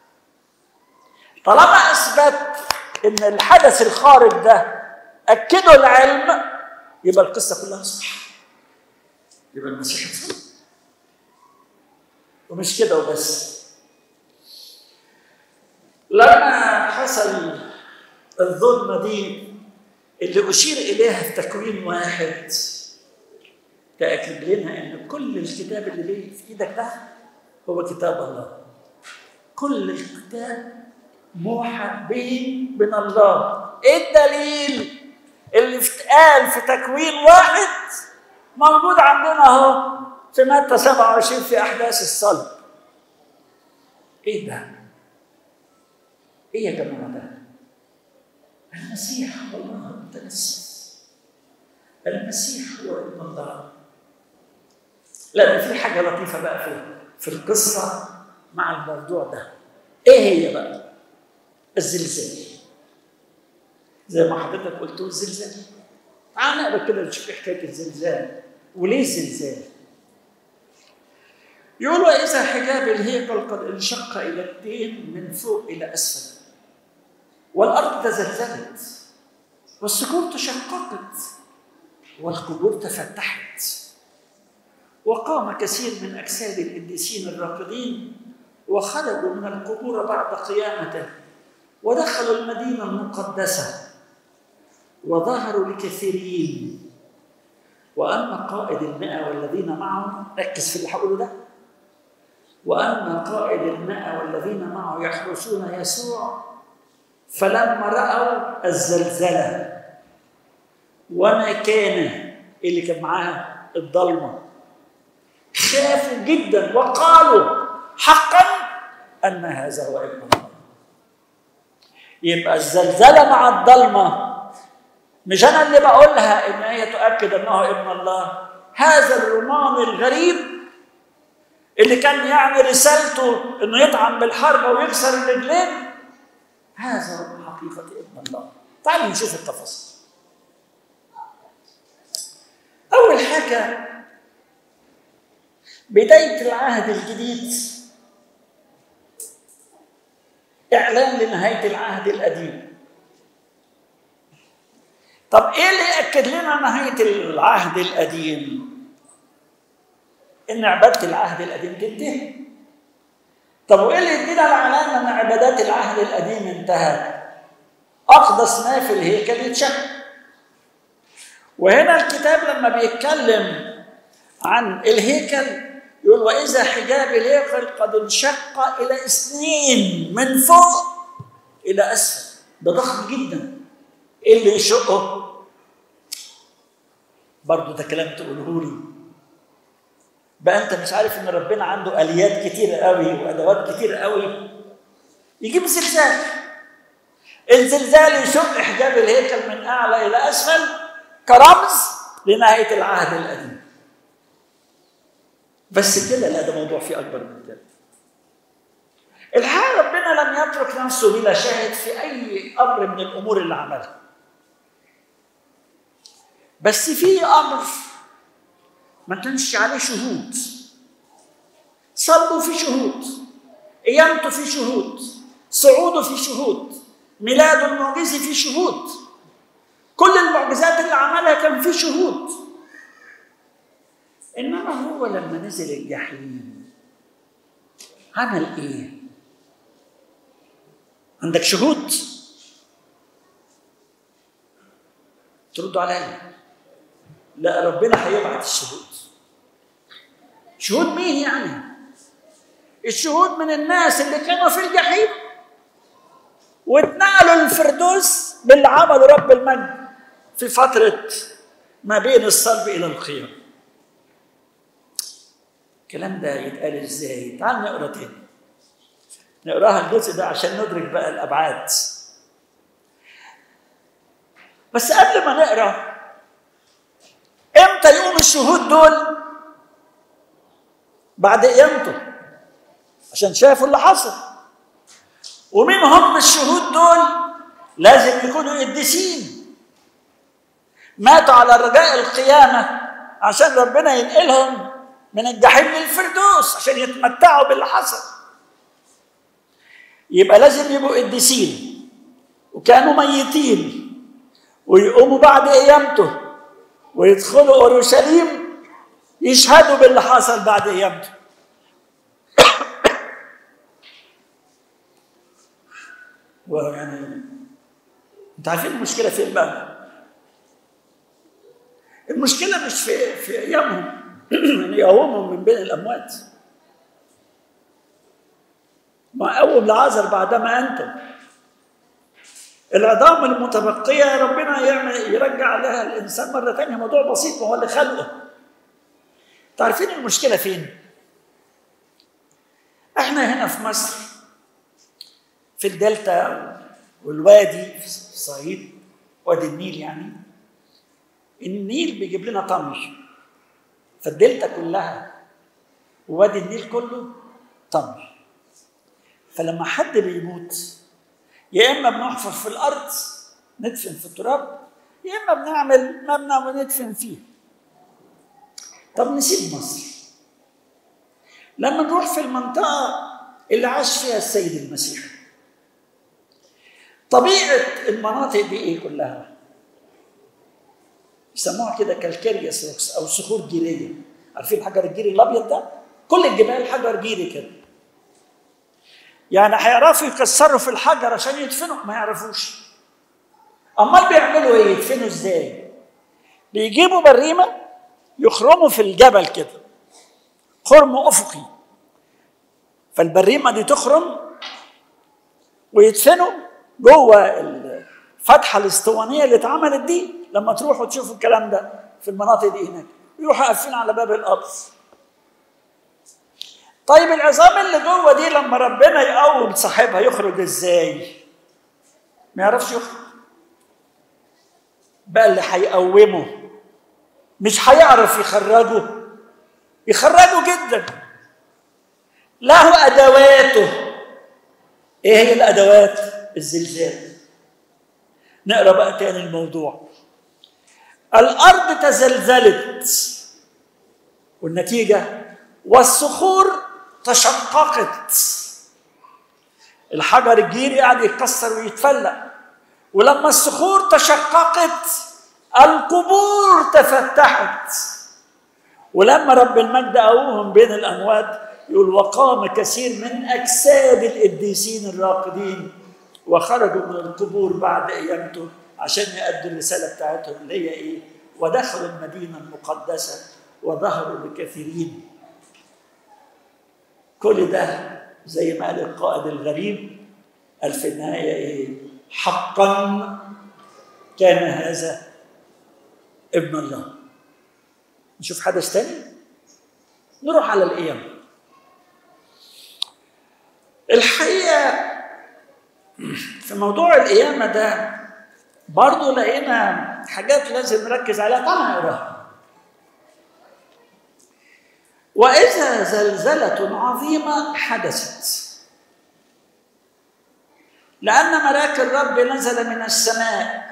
طالما اثبت ان الحدث الخارج ده اكده العلم يبقى القصه كلها صح يبقى المسيح صح ومش كده وبس لما حصل الظلمه دي اللي اشير اليها في تكوين واحد تاكد لنا ان كل الكتاب اللي بيه في ايدك ده هو كتاب الله كل الكتاب موحى به من الله ايه الدليل اللي اتقال في تكوين واحد موجود عندنا اهو في متى 27 في احداث الصلب ايه ده ايه يا جماعه ده المسيح هو الله المتنسس المسيح هو ابن الله لا في حاجه لطيفه بقى في في القصه مع الموضوع ده ايه هي بقى الزلزال زي ما حضرتك قلت الزلزال تعال نقرا كده نشوف ايه حكايه الزلزال وليه الزلزال يقولوا إذا حجاب الهيكل قد انشق إلى اثنين من فوق إلى أسفل والأرض تزلزلت والصخور تشققت والقبور تفتحت وقام كثير من أجساد القديسين الراقدين وخرجوا من القبور بعد قيامته ودخلوا المدينة المقدسة وظهروا لكثيرين وأما قائد المئة والذين معه ركز في اللي هقوله ده وأما قائد الماء والذين معه يحرسون يسوع فلما رأوا الزلزلة وما كان اللي كان معاه الضلمة خافوا جدا وقالوا حقا أن هذا هو ابن الله يبقى الزلزلة مع الضلمة مش أنا اللي بقولها إن هي تؤكد أنه ابن الله هذا الروماني الغريب اللي كان يعني رسالته انه يطعن بالحرب ويكسر الرجلين هذا هو حقيقة ابن الله تعالوا نشوف التفاصيل أول حاجة بداية العهد الجديد إعلان لنهاية العهد القديم طب إيه اللي يأكد لنا نهاية العهد القديم؟ ان عباده العهد القديم تنتهي طب وايه اللي يدينا الاعلان ان عبادات العهد القديم انتهت اقدس ما في الهيكل يتشق وهنا الكتاب لما بيتكلم عن الهيكل يقول واذا حجاب الهيكل قد انشق الى اثنين من فوق الى اسفل ده ضخم جدا ايه اللي يشقه برضه ده كلام تقوله لي بقى انت مش عارف ان ربنا عنده اليات كتير قوي وادوات كتير قوي يجيب زلزال الزلزال يشق حجاب الهيكل من اعلى الى اسفل كرمز لنهايه العهد القديم بس كده لا ده موضوع فيه اكبر من كده الحقيقه ربنا لم يترك نفسه بلا شاهد في اي امر من الامور اللي عملها بس في امر ما كانش عليه شهود صلوا في شهود قيامته في شهود صعوده في شهود ميلاده المعجزي في شهود كل المعجزات اللي عملها كان في شهود انما هو لما نزل الجحيم عمل ايه عندك شهود تردوا عليا لا ربنا هيبعت الشهود شهود مين يعني الشهود من الناس اللي كانوا في الجحيم واتنقلوا للفردوس باللي عمله رب المجد في فترة ما بين الصلب إلى القيام الكلام ده يتقال ازاي؟ تعال نقرا تاني نقراها الجزء ده عشان ندرك بقى الأبعاد بس قبل ما نقرا امتى يقوم الشهود دول بعد قيامته عشان شافوا اللي حصل ومين هم الشهود دول لازم يكونوا قديسين ماتوا على رجاء القيامة عشان ربنا ينقلهم من الجحيم للفردوس عشان يتمتعوا باللي حصل يبقى لازم يبقوا قديسين وكانوا ميتين ويقوموا بعد قيامته ويدخلوا اورشليم يشهدوا باللي حصل بعد قيامته ويعني انت عارفين المشكله فين بقى؟ المشكله مش في في ايامهم ان يقومهم من بين الاموات ما قوم لعازر بعدما انتم العظام المتبقيه ربنا يعمل يرجع لها الانسان مره ثانيه موضوع بسيط ما هو اللي خلقه تعرفين المشكله فين؟ احنا هنا في مصر في الدلتا والوادي في الصعيد وادي النيل يعني النيل بيجيب لنا طمي فالدلتا كلها ووادي النيل كله طمي فلما حد بيموت يا اما بنحفر في الارض ندفن في التراب يا اما بنعمل مبنى وندفن فيه طب نسيب مصر لما نروح في المنطقه اللي عاش فيها السيد المسيح طبيعه المناطق دي ايه كلها يسموها كده كالكيريوس روكس او صخور جيريه عارفين الحجر الجيري الابيض ده كل الجبال حجر جيري كده يعني هيعرفوا يكسروا في الحجر عشان يدفنوا ما يعرفوش امال بيعملوا ايه يدفنوا ازاي بيجيبوا بريمه يخرموا في الجبل كده خرم افقي فالبريمه دي تخرم ويدفنوا جوه الفتحه الاسطوانيه اللي اتعملت دي لما تروحوا تشوفوا الكلام ده في المناطق دي هناك يروحوا قافلين على باب القبر طيب العظام اللي جوه دي لما ربنا يقوم صاحبها يخرج ازاي؟ ما يعرفش يخرج بقى اللي هيقومه مش هيعرف يخرجه يخرجه جدا له ادواته ايه هي الادوات الزلزال نقرا بقى تاني الموضوع الارض تزلزلت والنتيجه والصخور تشققت الحجر الجيري قاعد يتكسر ويتفلق ولما الصخور تشققت القبور تفتحت ولما رب المجد قوهم بين الاموات يقول وقام كثير من اجساد القديسين الراقدين وخرجوا من القبور بعد قيامته عشان يأدوا الرساله بتاعتهم اللي هي ايه؟ ودخلوا المدينه المقدسه وظهروا لكثيرين كل ده زي ما قال القائد الغريب قال في النهايه ايه؟ حقا كان هذا ابن الله نشوف حدث تاني نروح على القيامة الحقيقة في موضوع القيامة ده برضو لقينا حاجات لازم نركز عليها تعالى نقراها وإذا زلزلة عظيمة حدثت لأن ملاك الرب نزل من السماء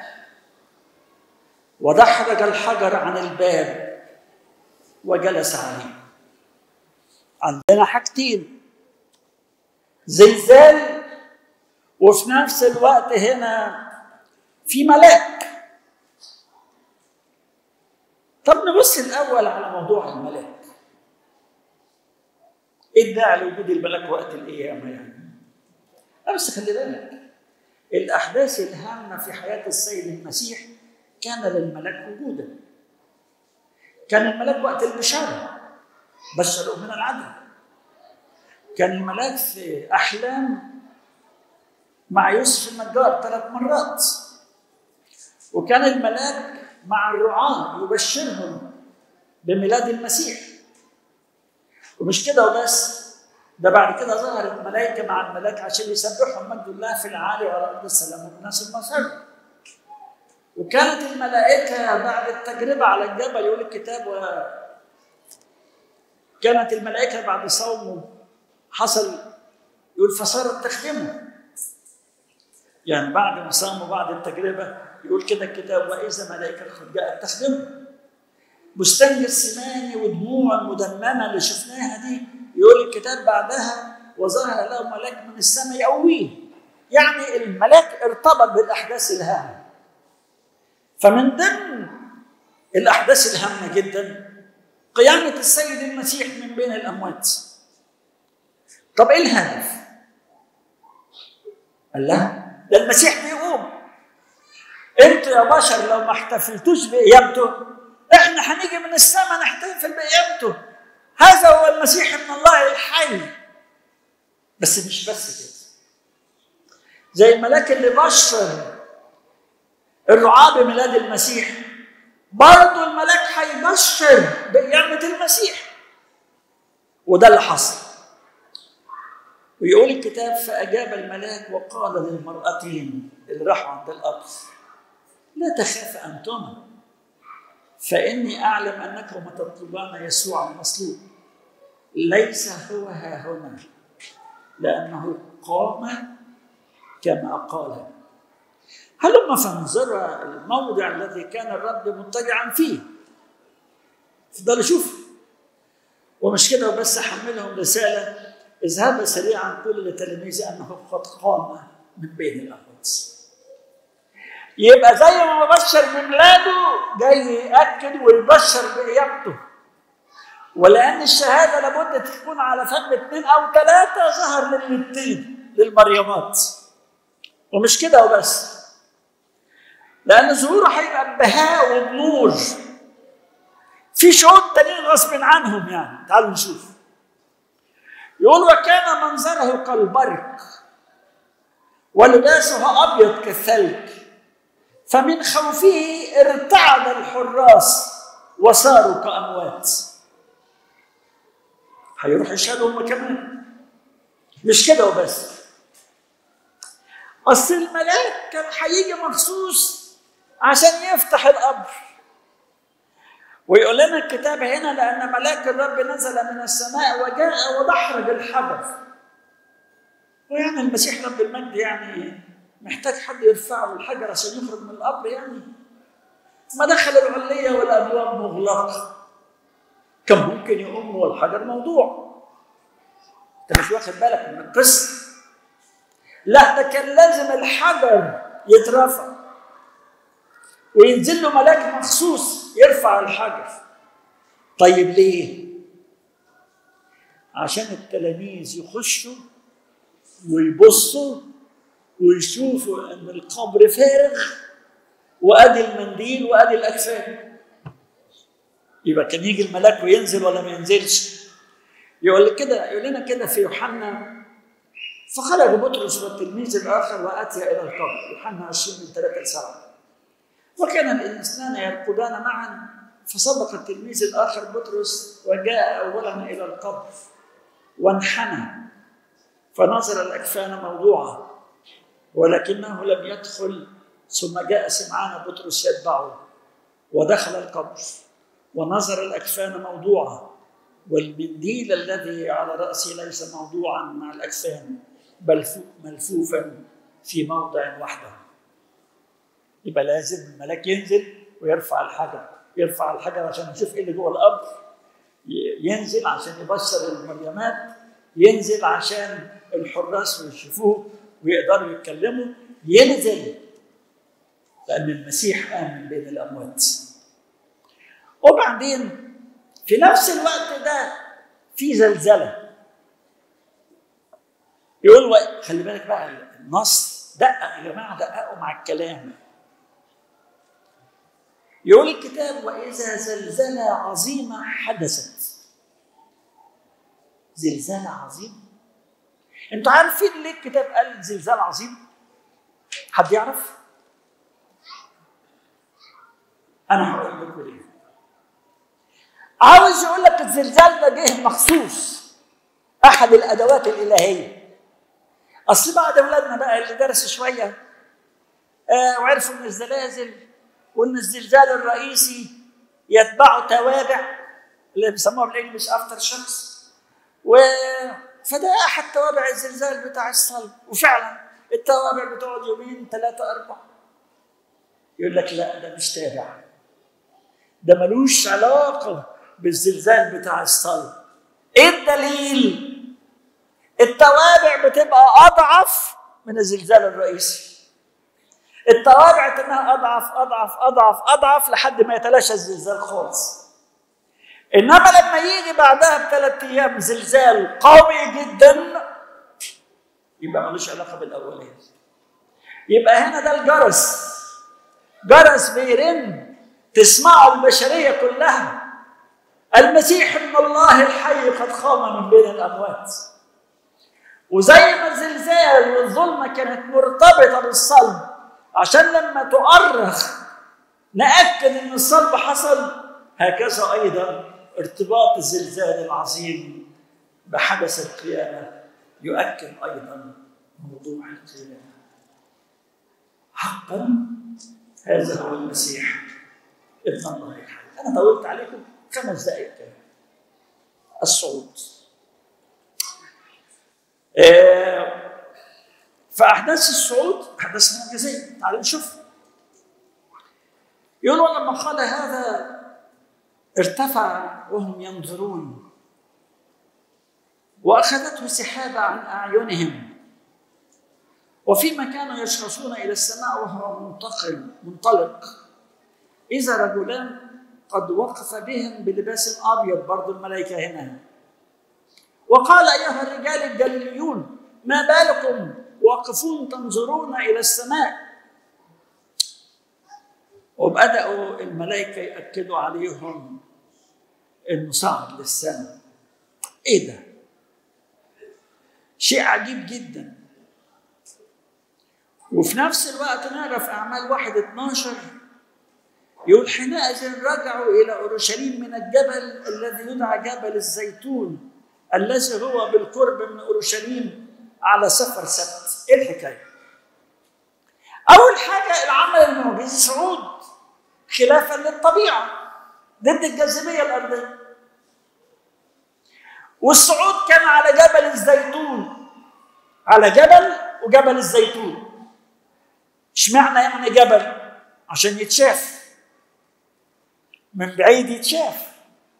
ودحرج الحجر عن الباب وجلس عليه عندنا حاجتين زلزال وفي نفس الوقت هنا في ملاك طب نبص الأول على موضوع الملاك ايه الداعي لوجود الملاك وقت القيامة يعني؟ بس خلي بالك الأحداث الهامة في حياة السيد المسيح كان للملاك وجودا كان الملاك وقت البشارة بشروا من العدل كان الملاك في أحلام مع يوسف النجار ثلاث مرات وكان الملاك مع الرعاة يبشرهم بميلاد المسيح ومش كده وبس ده بعد كده ظهر الملائكه مع الملاك عشان يسبحوا مجد الله في العالي وعلى ارض السلام والناس المسر وكانت الملائكه بعد التجربه على الجبل يقول الكتاب و كانت الملائكه بعد صومه حصل يقول فصارت تخدمه يعني بعد ما صاموا بعد التجربه يقول كده الكتاب واذا ملائكه قد جاءت تخدمه بستان السماني ودموع المدممه اللي شفناها دي يقول الكتاب بعدها وظهر له ملاك من السماء يقويه يعني الملاك ارتبط بالاحداث الهامه فمن ضمن الاحداث الهامه جدا قيامه السيد المسيح من بين الاموات طب ايه الهدف قال لا ده المسيح بيقوم انتوا يا بشر لو ما احتفلتوش بقيامته احنا هنيجي من السماء نحتفل بقيامته هذا هو المسيح ابن الله الحي بس مش بس كده زي الملاك اللي بشر الرعاة بميلاد المسيح برضه الملاك هيبشر بقيامة المسيح وده اللي حصل ويقول الكتاب فأجاب الملاك وقال للمرأتين اللي راحوا عند القبر لا تخاف أنتما فإني أعلم أنكم تطلبان يسوع المصلوب ليس هو ها هنا لأنه قام كما قال هلما فانظر الموضع الذي كان الرب مضطجعا فيه تفضل شوف ومش كده وبس حملهم رسالة اذهب سريعا قل لتلاميذي أنه قد قام من بين الأموات يبقى زي ما بشر بميلاده جاي يأكد ويبشر بقيامته ولأن الشهادة لابد تكون على فم اثنين أو ثلاثة ظهر للمتين للمريمات ومش كده وبس لأن ظهوره هيبقى ببهاء وبنور في شهود تانيين غصب عنهم يعني تعالوا نشوف يقول وكان منظره كالبرق ولباسه ابيض كالثلج فمن خوفه ارتعد الحراس وصاروا كاموات هيروح يشهدوا هم كمان مش كده وبس اصل الملاك كان هيجي مخصوص عشان يفتح القبر ويقول لنا الكتاب هنا لان ملاك الرب نزل من السماء وجاء ودحرج الحجر ويعني المسيح رب المجد يعني محتاج حد يرفعه الحجر عشان يخرج من القبر يعني ما دخل العليه والابواب مغلقه كان ممكن يقوم والحجر موضوع انت مش واخد بالك من القصه لا ده كان لازم الحجر يترفع وينزل له ملاك مخصوص يرفع الحجر طيب ليه عشان التلاميذ يخشوا ويبصوا ويشوفوا ان القبر فارغ وادي المنديل وادي الاكفان يبقى كان يجي الملاك وينزل ولا ما ينزلش يقول لك كده يقول لنا كده في يوحنا فخرج بطرس والتلميذ الاخر واتي الى القبر يوحنا 20 من 3 ل 7 وكان الاثنان يرقدان معا فسبق التلميذ الاخر بطرس وجاء اولا الى القبر وانحنى فنظر الاكفان موضوعه ولكنه لم يدخل ثم جاء سمعان بطرس يتبعه ودخل القبر ونظر الاكفان موضوعه والمنديل الذي على راسه ليس موضوعا مع الاكفان بل ملفوفا في موضع وحده يبقى لازم الملاك ينزل ويرفع الحجر يرفع الحجر عشان يشوف ايه اللي جوه القبر ينزل عشان يبشر المريمات ينزل عشان الحراس يشوفوه ويقدروا يتكلموا ينزل لأن المسيح قام من بين الأموات وبعدين في نفس الوقت ده في زلزلة يقول خلي بالك بقى النص دقق يا جماعة دققوا مع الكلام يقول الكتاب وإذا زلزلة عظيمة حدثت زلزال عظيم انتوا عارفين ليه الكتاب قال زلزال عظيم حد يعرف انا هقول لكم ليه عاوز يقول لك الزلزال ده جه مخصوص احد الادوات الالهيه اصل بعد اولادنا بقى اللي درسوا شويه آه وعرفوا ان الزلازل وان الزلزال الرئيسي يتبعه توابع اللي بيسموها بالانجلش افتر شوكس و فده احد توابع الزلزال بتاع الصلب وفعلا التوابع بتقعد يومين ثلاثة أربعة يقول لك لا ده مش تابع ده ملوش علاقة بالزلزال بتاع الصلب ايه الدليل؟ التوابع بتبقى أضعف من الزلزال الرئيسي التوابع انها اضعف اضعف اضعف اضعف لحد ما يتلاشى الزلزال خالص انما لما يجي بعدها بثلاث ايام زلزال قوي جدا يبقى ملوش علاقه بالاولاني يبقى هنا ده الجرس جرس بيرن تسمعه البشريه كلها المسيح ابن الله الحي قد قام من بين الاموات وزي ما الزلزال والظلمه كانت مرتبطه بالصلب عشان لما تؤرخ ناكد ان الصلب حصل هكذا ايضا ارتباط الزلزال العظيم بحدث القيامه يؤكد ايضا موضوع القيامه حقا هذا هو المسيح ابن الله الحي انا طولت عليكم خمس دقائق كمان الصعود آه فاحداث الصعود احداث معجزيه تعالوا نشوف يقولوا لما قال هذا ارتفع وهم ينظرون واخذته سحابه عن اعينهم وفيما كانوا يشخصون الى السماء وهو منتقل منطلق اذا رجلان قد وقف بهم بلباس ابيض برضو الملائكه هنا وقال ايها الرجال الجليليون ما بالكم واقفون تنظرون الى السماء وبداوا الملائكه ياكدوا عليهم انه صعد للسماء ايه ده شيء عجيب جدا وفي نفس الوقت نعرف أعمال واحد 12 يقول حينئذ رجعوا إلى أورشليم من الجبل الذي يدعى جبل الزيتون الذي هو بالقرب من أورشليم على سفر سبت إيه الحكاية؟ أول حاجة العمل المعجزي صعود خلافا للطبيعة ضد الجاذبية الأرضية والصعود كان على جبل الزيتون على جبل وجبل الزيتون اشمعنى يعني جبل عشان يتشاف من بعيد يتشاف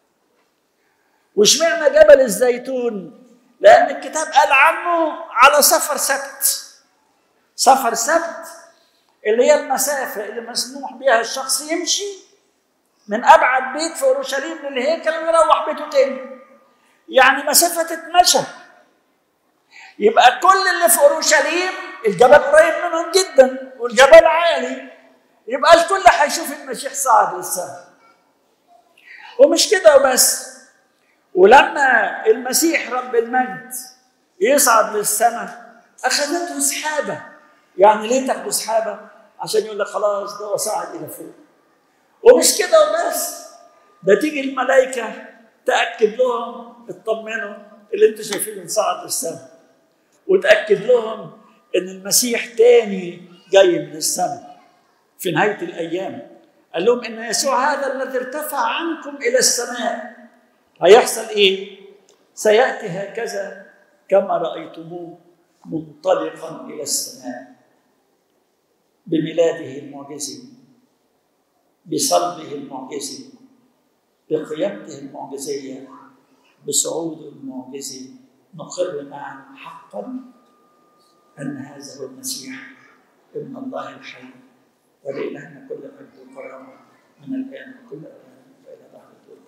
واشمعنى جبل الزيتون لان الكتاب قال عنه على سفر سبت سفر سبت اللي هي المسافه اللي مسموح بها الشخص يمشي من ابعد بيت في اورشليم للهيكل ويروح بيته تاني يعني مسافه تتمشى يبقى كل اللي في اورشليم الجبل قريب منهم جدا والجبل عالي يبقى الكل هيشوف المسيح صعد للسماء ومش كده وبس ولما المسيح رب المجد يصعد للسماء اخذته سحابه يعني ليه تاخده سحابه عشان يقول لك خلاص ده صعد الى فوق ومش كده وبس ده تيجي الملائكه تاكد لهم اطمنوا اللي انتم شايفينه صعد للسماء وتاكد لهم ان المسيح تاني جاي من السماء في نهايه الايام قال لهم ان يسوع هذا الذي ارتفع عنكم الى السماء هيحصل ايه؟ سياتي هكذا كما رايتموه منطلقا الى السماء بميلاده المعجزي بصلبه المعجزي بقيامته المعجزيه بصعوده المعجزي نقر معا حقا ان هذا هو المسيح ابن الله الحي ولإلهنا كل مجد وكرامه من الان وكل اوان والى بعد طول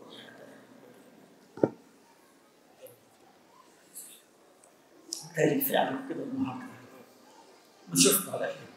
تاريخ فعلا كده النهارده نشوفكم على خير